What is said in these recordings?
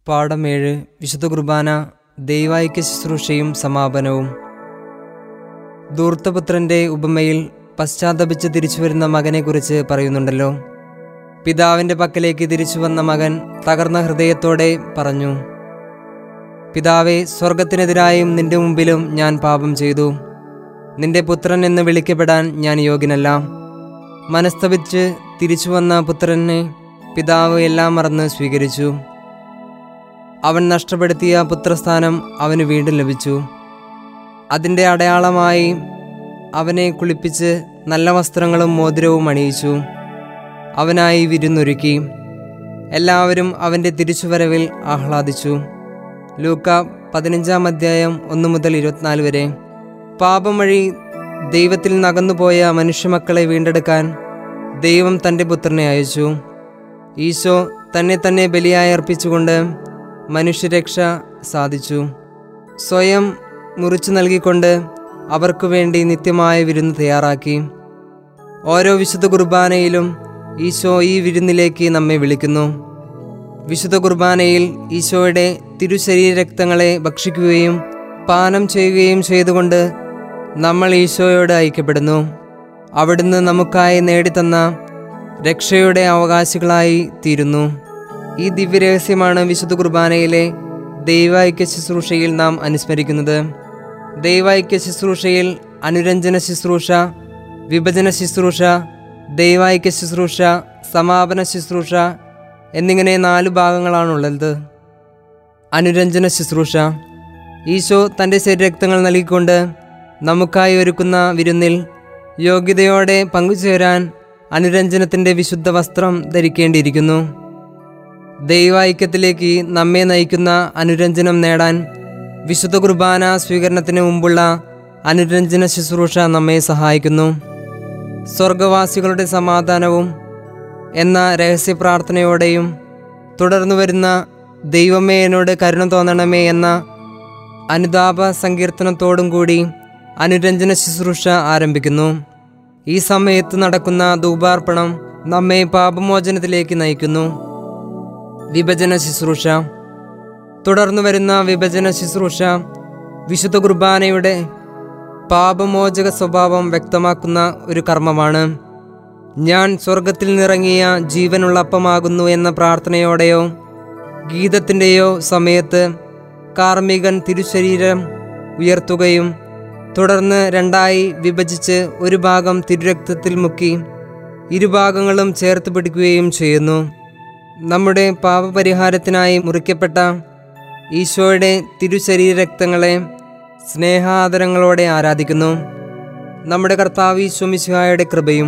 പാഠം ഏഴ് വിശുദ്ധ കുർബാന ദൈവായിക്യ ശുശ്രൂഷയും സമാപനവും ധൂർത്തപുത്രന്റെ ഉപമയിൽ പശ്ചാത്തപിച്ച് തിരിച്ചു വരുന്ന മകനെക്കുറിച്ച് പറയുന്നുണ്ടല്ലോ പിതാവിൻ്റെ പക്കലേക്ക് തിരിച്ചു വന്ന മകൻ തകർന്ന ഹൃദയത്തോടെ പറഞ്ഞു പിതാവെ സ്വർഗത്തിനെതിരായും നിന്റെ മുമ്പിലും ഞാൻ പാപം ചെയ്തു നിന്റെ പുത്രൻ എന്ന് വിളിക്കപ്പെടാൻ ഞാൻ യോഗ്യനല്ല മനസ്തപിച്ച് തിരിച്ചു വന്ന പുത്രനെ പിതാവ് എല്ലാം മറന്ന് സ്വീകരിച്ചു അവൻ നഷ്ടപ്പെടുത്തിയ പുത്രസ്ഥാനം അവന് വീണ്ടും ലഭിച്ചു അതിൻ്റെ അടയാളമായി അവനെ കുളിപ്പിച്ച് നല്ല വസ്ത്രങ്ങളും മോതിരവും അണിയിച്ചു അവനായി വിരുന്നൊരുക്കി എല്ലാവരും അവൻ്റെ തിരിച്ചുവരവിൽ ആഹ്ലാദിച്ചു ലൂക്ക പതിനഞ്ചാം അധ്യായം ഒന്ന് മുതൽ ഇരുപത്തിനാല് വരെ പാപം വഴി ദൈവത്തിൽ നകന്നുപോയ മനുഷ്യമക്കളെ വീണ്ടെടുക്കാൻ ദൈവം തൻ്റെ പുത്രനെ അയച്ചു ഈശോ തന്നെ തന്നെ ബലിയായി അർപ്പിച്ചുകൊണ്ട് മനുഷ്യരക്ഷ സാധിച്ചു സ്വയം മുറിച്ചു നൽകിക്കൊണ്ട് അവർക്കു വേണ്ടി നിത്യമായ വിരുന്ന് തയ്യാറാക്കി ഓരോ വിശുദ്ധ കുർബാനയിലും ഈശോ ഈ വിരുന്നിലേക്ക് നമ്മെ വിളിക്കുന്നു വിശുദ്ധ കുർബാനയിൽ ഈശോയുടെ തിരുശരീരക്തങ്ങളെ ഭക്ഷിക്കുകയും പാനം ചെയ്യുകയും ചെയ്തുകൊണ്ട് നമ്മൾ ഈശോയോട് ഐക്യപ്പെടുന്നു അവിടുന്ന് നമുക്കായി നേടിത്തന്ന രക്ഷയുടെ അവകാശികളായി തീരുന്നു ഈ ദിവ്യരഹസ്യമാണ് വിശുദ്ധ കുർബാനയിലെ ദൈവൈക്യ ശുശ്രൂഷയിൽ നാം അനുസ്മരിക്കുന്നത് ദൈവൈക്യ ശുശ്രൂഷയിൽ അനുരഞ്ജന ശുശ്രൂഷ വിഭജന ശുശ്രൂഷ ദൈവൈക്യ ശുശ്രൂഷ സമാപന ശുശ്രൂഷ എന്നിങ്ങനെ നാല് ഭാഗങ്ങളാണുള്ളത് അനുരഞ്ജന ശുശ്രൂഷ ഈശോ തൻ്റെ ശരീരക്തങ്ങൾ നൽകിക്കൊണ്ട് നമുക്കായി ഒരുക്കുന്ന വിരുന്നിൽ യോഗ്യതയോടെ പങ്കുചേരാൻ അനുരഞ്ജനത്തിൻ്റെ വിശുദ്ധ വസ്ത്രം ധരിക്കേണ്ടിയിരിക്കുന്നു ദൈവൈക്യത്തിലേക്ക് നമ്മെ നയിക്കുന്ന അനുരഞ്ജനം നേടാൻ വിശുദ്ധ കുർബാന സ്വീകരണത്തിന് മുമ്പുള്ള അനുരഞ്ജന ശുശ്രൂഷ നമ്മെ സഹായിക്കുന്നു സ്വർഗവാസികളുടെ സമാധാനവും എന്ന രഹസ്യ പ്രാർത്ഥനയോടെയും തുടർന്നു വരുന്ന ദൈവമേ എന്നോട് കരുണ തോന്നണമേ എന്ന അനുതാപ സങ്കീർത്തനത്തോടും കൂടി അനുരഞ്ജന ശുശ്രൂഷ ആരംഭിക്കുന്നു ഈ സമയത്ത് നടക്കുന്ന ധൂപാർപ്പണം നമ്മെ പാപമോചനത്തിലേക്ക് നയിക്കുന്നു വിഭജന ശുശ്രൂഷ തുടർന്നു വരുന്ന വിഭജന ശുശ്രൂഷ വിശുദ്ധ കുർബാനയുടെ പാപമോചക സ്വഭാവം വ്യക്തമാക്കുന്ന ഒരു കർമ്മമാണ് ഞാൻ സ്വർഗത്തിൽ നിറങ്ങിയ ജീവനുള്ള അപ്പമാകുന്നു എന്ന പ്രാർത്ഥനയോടെയോ ഗീതത്തിൻ്റെയോ സമയത്ത് കാർമികൻ തിരുശരീരം ഉയർത്തുകയും തുടർന്ന് രണ്ടായി വിഭജിച്ച് ഒരു ഭാഗം തിരുരക്തത്തിൽ മുക്കി ഇരുഭാഗങ്ങളും ചേർത്ത് പിടിക്കുകയും ചെയ്യുന്നു നമ്മുടെ പാപപരിഹാരത്തിനായി മുറിക്കപ്പെട്ട ഈശോയുടെ തിരുശരീരക്തങ്ങളെ സ്നേഹാദരങ്ങളോടെ ആരാധിക്കുന്നു നമ്മുടെ കർത്താവ് ഈശോമിശിഹായുടെ കൃപയും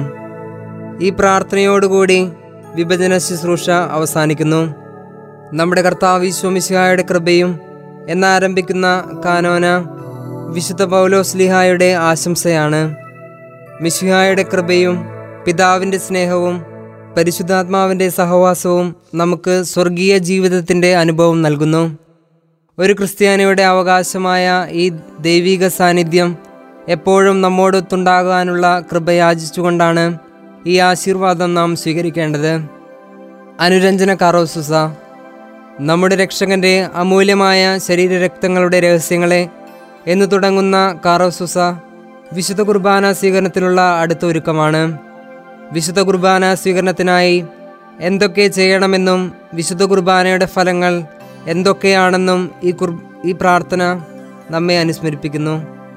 ഈ പ്രാർത്ഥനയോടുകൂടി വിഭജന ശുശ്രൂഷ അവസാനിക്കുന്നു നമ്മുടെ കർത്താവ് ഈശോമിശിഹായുടെ കൃപയും എന്നാരംഭിക്കുന്ന കാനോന വിശുദ്ധ പൗലോസ്ലിഹായുടെ ആശംസയാണ് മിശിഹായുടെ കൃപയും പിതാവിൻ്റെ സ്നേഹവും പരിശുദ്ധാത്മാവിൻ്റെ സഹവാസവും നമുക്ക് സ്വർഗീയ ജീവിതത്തിൻ്റെ അനുഭവം നൽകുന്നു ഒരു ക്രിസ്ത്യാനിയുടെ അവകാശമായ ഈ ദൈവിക സാന്നിധ്യം എപ്പോഴും നമ്മോടൊത്തുണ്ടാകാനുള്ള കൃപ യാചിച്ചുകൊണ്ടാണ് ഈ ആശീർവാദം നാം സ്വീകരിക്കേണ്ടത് അനുരഞ്ജന കാറോസുസ നമ്മുടെ രക്ഷകന്റെ അമൂല്യമായ ശരീരരക്തങ്ങളുടെ രഹസ്യങ്ങളെ എന്ന് തുടങ്ങുന്ന കാറോസുസ വിശുദ്ധ കുർബാന സ്വീകരണത്തിനുള്ള അടുത്ത ഒരുക്കമാണ് വിശുദ്ധ കുർബാന സ്വീകരണത്തിനായി എന്തൊക്കെ ചെയ്യണമെന്നും വിശുദ്ധ കുർബാനയുടെ ഫലങ്ങൾ എന്തൊക്കെയാണെന്നും ഈ കുർ ഈ പ്രാർത്ഥന നമ്മെ അനുസ്മരിപ്പിക്കുന്നു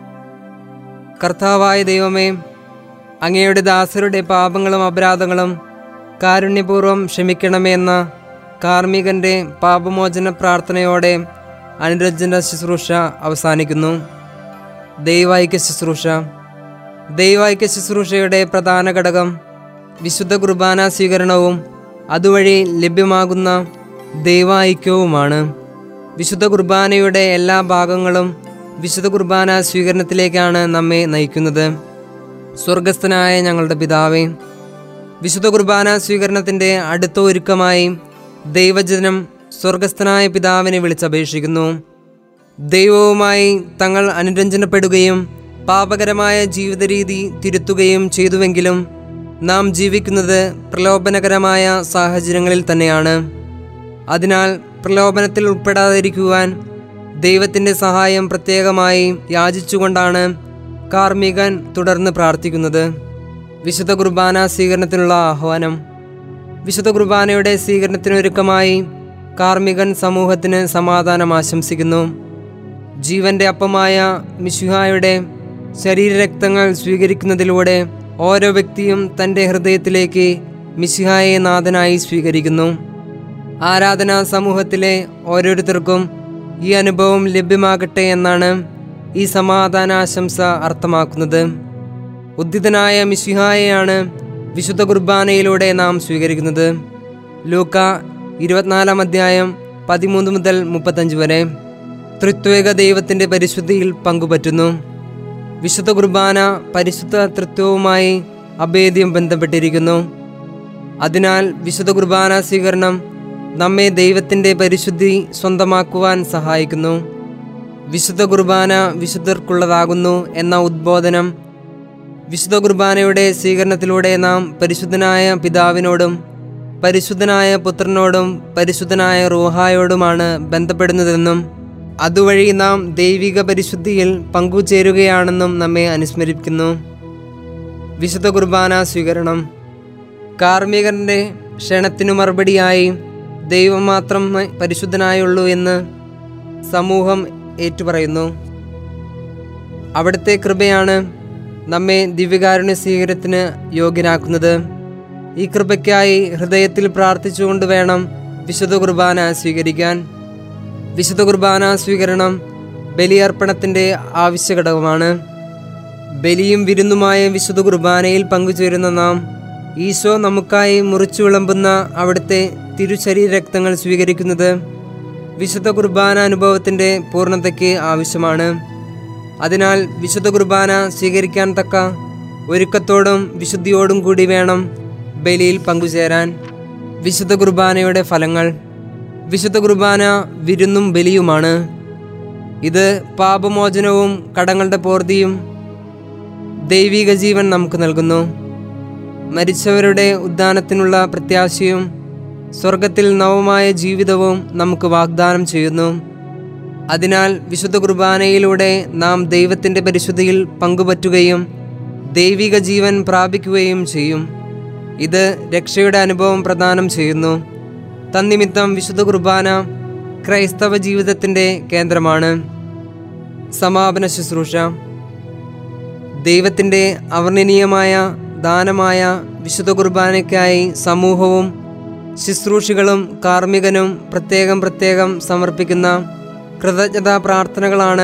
കർത്താവായ ദൈവമേ അങ്ങയുടെ ദാസരുടെ പാപങ്ങളും അപരാധങ്ങളും കാരുണ്യപൂർവ്വം ക്ഷമിക്കണമേ എന്ന കാർമികന്റെ പാപമോചന പ്രാർത്ഥനയോടെ അനുരഞ്ജന ശുശ്രൂഷ അവസാനിക്കുന്നു ദൈവൈക്യ ശുശ്രൂഷ ദൈവൈക്യ ശുശ്രൂഷയുടെ പ്രധാന ഘടകം വിശുദ്ധ കുർബാന സ്വീകരണവും അതുവഴി ലഭ്യമാകുന്ന ദൈവൈക്യവുമാണ് വിശുദ്ധ കുർബാനയുടെ എല്ലാ ഭാഗങ്ങളും വിശുദ്ധ കുർബാന സ്വീകരണത്തിലേക്കാണ് നമ്മെ നയിക്കുന്നത് സ്വർഗസ്ഥനായ ഞങ്ങളുടെ പിതാവേ വിശുദ്ധ കുർബാന സ്വീകരണത്തിൻ്റെ അടുത്ത ഒരുക്കമായി ദൈവജനം സ്വർഗസ്ഥനായ പിതാവിനെ വിളിച്ചപേക്ഷിക്കുന്നു ദൈവവുമായി തങ്ങൾ അനുരഞ്ജനപ്പെടുകയും പാപകരമായ ജീവിത രീതി തിരുത്തുകയും ചെയ്തുവെങ്കിലും നാം ജീവിക്കുന്നത് പ്രലോഭനകരമായ സാഹചര്യങ്ങളിൽ തന്നെയാണ് അതിനാൽ പ്രലോഭനത്തിൽ ഉൾപ്പെടാതിരിക്കുവാൻ ദൈവത്തിൻ്റെ സഹായം പ്രത്യേകമായി യാചിച്ചുകൊണ്ടാണ് കാർമികൻ തുടർന്ന് പ്രാർത്ഥിക്കുന്നത് വിശുദ്ധ കുർബാന സ്വീകരണത്തിനുള്ള ആഹ്വാനം വിശുദ്ധ കുർബാനയുടെ സ്വീകരണത്തിനൊരുക്കമായി കാർമികൻ സമൂഹത്തിന് സമാധാനം ആശംസിക്കുന്നു ജീവന്റെ അപ്പമായ മിശുഹായുടെ ശരീരരക്തങ്ങൾ സ്വീകരിക്കുന്നതിലൂടെ ഓരോ വ്യക്തിയും തൻ്റെ ഹൃദയത്തിലേക്ക് മിശിഹായെ നാഥനായി സ്വീകരിക്കുന്നു ആരാധനാ സമൂഹത്തിലെ ഓരോരുത്തർക്കും ഈ അനുഭവം ലഭ്യമാകട്ടെ എന്നാണ് ഈ സമാധാനാശംസ അർത്ഥമാക്കുന്നത് ഉദ്ധിതനായ മിശിഹായെയാണ് വിശുദ്ധ കുർബാനയിലൂടെ നാം സ്വീകരിക്കുന്നത് ലൂക്ക ഇരുപത്തിനാലാം അധ്യായം പതിമൂന്ന് മുതൽ മുപ്പത്തഞ്ച് വരെ ത്രിത്വേക ദൈവത്തിൻ്റെ പരിശുദ്ധിയിൽ പങ്കുപറ്റുന്നു വിശുദ്ധ കുർബാന പരിശുദ്ധ തൃത്വവുമായി അഭേദ്യം ബന്ധപ്പെട്ടിരിക്കുന്നു അതിനാൽ വിശുദ്ധ കുർബാന സ്വീകരണം നമ്മെ ദൈവത്തിൻ്റെ പരിശുദ്ധി സ്വന്തമാക്കുവാൻ സഹായിക്കുന്നു വിശുദ്ധ കുർബാന വിശുദ്ധർക്കുള്ളതാകുന്നു എന്ന ഉദ്ബോധനം വിശുദ്ധ കുർബാനയുടെ സ്വീകരണത്തിലൂടെ നാം പരിശുദ്ധനായ പിതാവിനോടും പരിശുദ്ധനായ പുത്രനോടും പരിശുദ്ധനായ റൂഹായോടുമാണ് ബന്ധപ്പെടുന്നതെന്നും അതുവഴി നാം ദൈവിക പരിശുദ്ധിയിൽ പങ്കുചേരുകയാണെന്നും നമ്മെ അനുസ്മരിക്കുന്നു വിശുദ്ധ കുർബാന സ്വീകരണം കാർമ്മികന്റെ ക്ഷണത്തിനു മറുപടിയായി ദൈവം മാത്രം പരിശുദ്ധനായുള്ളൂ എന്ന് സമൂഹം ഏറ്റുപറയുന്നു അവിടുത്തെ കൃപയാണ് നമ്മെ ദിവ്യകാരുണ്യ സ്വീകരണത്തിന് യോഗ്യരാക്കുന്നത് ഈ കൃപയ്ക്കായി ഹൃദയത്തിൽ പ്രാർത്ഥിച്ചുകൊണ്ട് വേണം വിശുദ്ധ കുർബാന സ്വീകരിക്കാൻ വിശുദ്ധ കുർബാന സ്വീകരണം ബലിയർപ്പണത്തിൻ്റെ ആവശ്യഘടകമാണ് ബലിയും വിരുന്നുമായ വിശുദ്ധ കുർബാനയിൽ പങ്കുചേരുന്ന നാം ഈശോ നമുക്കായി മുറിച്ചു വിളമ്പുന്ന അവിടുത്തെ തിരുശരീരക്തങ്ങൾ സ്വീകരിക്കുന്നത് വിശുദ്ധ കുർബാന അനുഭവത്തിൻ്റെ പൂർണ്ണതയ്ക്ക് ആവശ്യമാണ് അതിനാൽ വിശുദ്ധ കുർബാന സ്വീകരിക്കാൻ തക്ക ഒരുക്കത്തോടും വിശുദ്ധിയോടും കൂടി വേണം ബലിയിൽ പങ്കുചേരാൻ വിശുദ്ധ കുർബാനയുടെ ഫലങ്ങൾ വിശുദ്ധ കുർബാന വിരുന്നും ബലിയുമാണ് ഇത് പാപമോചനവും കടങ്ങളുടെ പൂർത്തിയും ദൈവിക ജീവൻ നമുക്ക് നൽകുന്നു മരിച്ചവരുടെ ഉദ്ധാനത്തിനുള്ള പ്രത്യാശയും സ്വർഗത്തിൽ നവമായ ജീവിതവും നമുക്ക് വാഗ്ദാനം ചെയ്യുന്നു അതിനാൽ വിശുദ്ധ കുർബാനയിലൂടെ നാം ദൈവത്തിൻ്റെ പരിശുദ്ധിയിൽ പങ്കുപറ്റുകയും ദൈവിക ജീവൻ പ്രാപിക്കുകയും ചെയ്യും ഇത് രക്ഷയുടെ അനുഭവം പ്രദാനം ചെയ്യുന്നു തന്നിമിത്തം വിശുദ്ധ കുർബാന ക്രൈസ്തവ ജീവിതത്തിൻ്റെ കേന്ദ്രമാണ് സമാപന ശുശ്രൂഷ ദൈവത്തിൻ്റെ അവർണ്ണനീയമായ ദാനമായ വിശുദ്ധ കുർബാനയ്ക്കായി സമൂഹവും ശുശ്രൂഷികളും കാർമ്മികനും പ്രത്യേകം പ്രത്യേകം സമർപ്പിക്കുന്ന കൃതജ്ഞതാ പ്രാർത്ഥനകളാണ്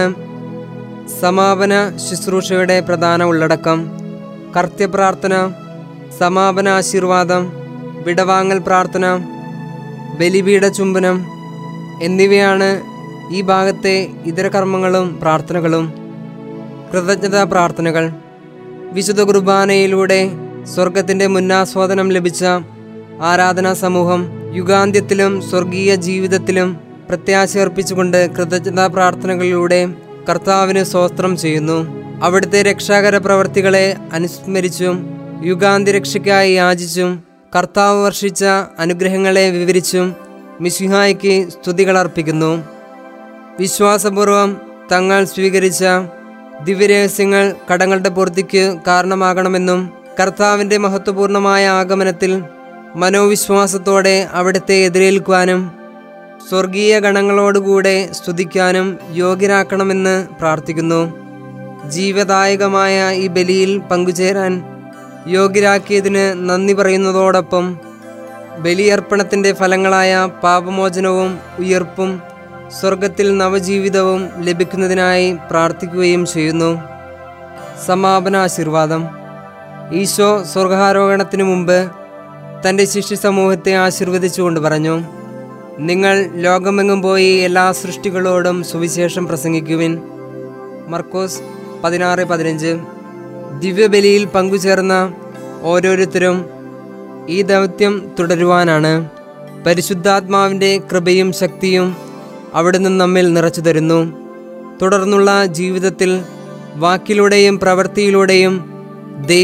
സമാപന ശുശ്രൂഷയുടെ പ്രധാന ഉള്ളടക്കം കർത്യപ്രാർത്ഥന സമാപന ആശീർവാദം വിടവാങ്ങൽ പ്രാർത്ഥന ബലിപീഠ ചുംബനം എന്നിവയാണ് ഈ ഭാഗത്തെ ഇതര കർമ്മങ്ങളും പ്രാർത്ഥനകളും കൃതജ്ഞതാ പ്രാർത്ഥനകൾ വിശുദ്ധ കുർബാനയിലൂടെ സ്വർഗത്തിൻ്റെ മുന്നാസ്വാദനം ലഭിച്ച ആരാധനാ സമൂഹം യുഗാന്ത്യത്തിലും സ്വർഗീയ ജീവിതത്തിലും പ്രത്യാശ അർപ്പിച്ചുകൊണ്ട് കൃതജ്ഞതാ പ്രാർത്ഥനകളിലൂടെ കർത്താവിന് സ്വസ്ത്രം ചെയ്യുന്നു അവിടുത്തെ രക്ഷാകര പ്രവർത്തികളെ അനുസ്മരിച്ചും യുഗാന്ത്യ രക്ഷയ്ക്കായി യാചിച്ചും കർത്താവ് വർഷിച്ച അനുഗ്രഹങ്ങളെ വിവരിച്ചും മിശിഹായ്ക്ക് സ്തുതികൾ അർപ്പിക്കുന്നു വിശ്വാസപൂർവം തങ്ങൾ സ്വീകരിച്ച ദിവ്യരഹസ്യങ്ങൾ കടങ്ങളുടെ പൂർത്തിക്ക് കാരണമാകണമെന്നും കർത്താവിൻ്റെ മഹത്വപൂർണമായ ആഗമനത്തിൽ മനോവിശ്വാസത്തോടെ അവിടുത്തെ എതിരേൽക്കുവാനും സ്വർഗീയ ഗണങ്ങളോടുകൂടെ സ്തുതിക്കാനും യോഗ്യരാക്കണമെന്ന് പ്രാർത്ഥിക്കുന്നു ജീവദായകമായ ഈ ബലിയിൽ പങ്കുചേരാൻ യോഗ്യരാക്കിയതിന് നന്ദി പറയുന്നതോടൊപ്പം ബലിയർപ്പണത്തിൻ്റെ ഫലങ്ങളായ പാപമോചനവും ഉയർപ്പും സ്വർഗത്തിൽ നവജീവിതവും ലഭിക്കുന്നതിനായി പ്രാർത്ഥിക്കുകയും ചെയ്യുന്നു സമാപന ആശീർവാദം ഈശോ സ്വർഗാരോഹണത്തിനു മുമ്പ് തൻ്റെ ശിഷ്യ സമൂഹത്തെ ആശീർവദിച്ചുകൊണ്ട് പറഞ്ഞു നിങ്ങൾ ലോകമെങ്ങും പോയി എല്ലാ സൃഷ്ടികളോടും സുവിശേഷം പ്രസംഗിക്കുവിൻ മർക്കോസ് പതിനാറ് പതിനഞ്ച് ദിവ്യബലിയിൽ പങ്കുചേർന്ന ഓരോരുത്തരും ഈ ദൗത്യം തുടരുവാനാണ് പരിശുദ്ധാത്മാവിൻ്റെ കൃപയും ശക്തിയും അവിടുന്ന് നമ്മിൽ നിറച്ചു തരുന്നു തുടർന്നുള്ള ജീവിതത്തിൽ വാക്കിലൂടെയും പ്രവൃത്തിയിലൂടെയും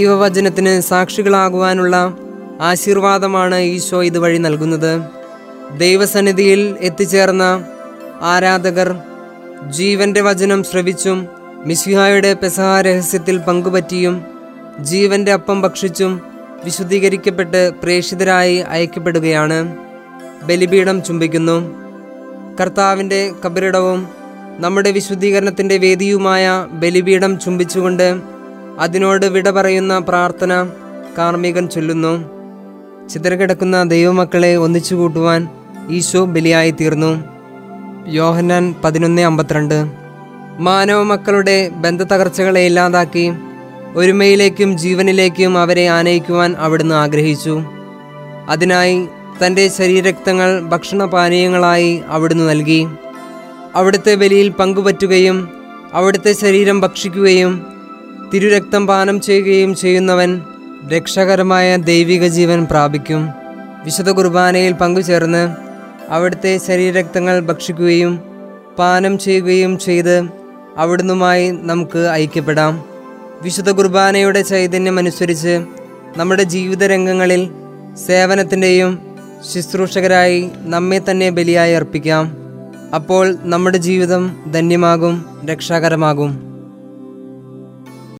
ദൈവവചനത്തിന് സാക്ഷികളാകുവാനുള്ള ആശീർവാദമാണ് ഈശോ ഇതുവഴി നൽകുന്നത് ദൈവസന്നിധിയിൽ എത്തിച്ചേർന്ന ആരാധകർ ജീവന്റെ വചനം ശ്രവിച്ചും മിശിഹായുടെ പെസഹ രഹസ്യത്തിൽ പങ്കുപറ്റിയും ജീവന്റെ അപ്പം ഭക്ഷിച്ചും വിശുദ്ധീകരിക്കപ്പെട്ട് പ്രേഷിതരായി അയക്കപ്പെടുകയാണ് ബലിപീഠം ചുംബിക്കുന്നു കർത്താവിൻ്റെ കബറിടവും നമ്മുടെ വിശുദ്ധീകരണത്തിൻ്റെ വേദിയുമായ ബലിപീഠം ചുംബിച്ചുകൊണ്ട് അതിനോട് വിട പറയുന്ന പ്രാർത്ഥന കാർമ്മികൻ ചൊല്ലുന്നു ചിതറിക്കിടക്കുന്ന ദൈവമക്കളെ ഒന്നിച്ചു കൂട്ടുവാൻ ഈശോ ബലിയായി തീർന്നു യോഹന്നാൻ പതിനൊന്ന് അമ്പത്തിരണ്ട് മാനവ മക്കളുടെ ബന്ധതകർച്ചകളെ ഇല്ലാതാക്കി ഒരുമയിലേക്കും ജീവനിലേക്കും അവരെ ആനയിക്കുവാൻ അവിടുന്ന് ആഗ്രഹിച്ചു അതിനായി തൻ്റെ ശരീരക്തങ്ങൾ ഭക്ഷണപാനീയങ്ങളായി അവിടുന്ന് നൽകി അവിടുത്തെ ബലിയിൽ പങ്കുപറ്റുകയും അവിടുത്തെ ശരീരം ഭക്ഷിക്കുകയും തിരുരക്തം പാനം ചെയ്യുകയും ചെയ്യുന്നവൻ രക്ഷകരമായ ദൈവിക ജീവൻ പ്രാപിക്കും വിശുദ്ധ കുർബാനയിൽ പങ്കുചേർന്ന് അവിടുത്തെ ശരീരക്തങ്ങൾ ഭക്ഷിക്കുകയും പാനം ചെയ്യുകയും ചെയ്ത് അവിടുന്നുമായി നമുക്ക് ഐക്യപ്പെടാം വിശുദ്ധ കുർബാനയുടെ ചൈതന്യം അനുസരിച്ച് നമ്മുടെ ജീവിത രംഗങ്ങളിൽ സേവനത്തിൻ്റെയും ശുശ്രൂഷകരായി നമ്മെ തന്നെ ബലിയായി അർപ്പിക്കാം അപ്പോൾ നമ്മുടെ ജീവിതം ധന്യമാകും രക്ഷാകരമാകും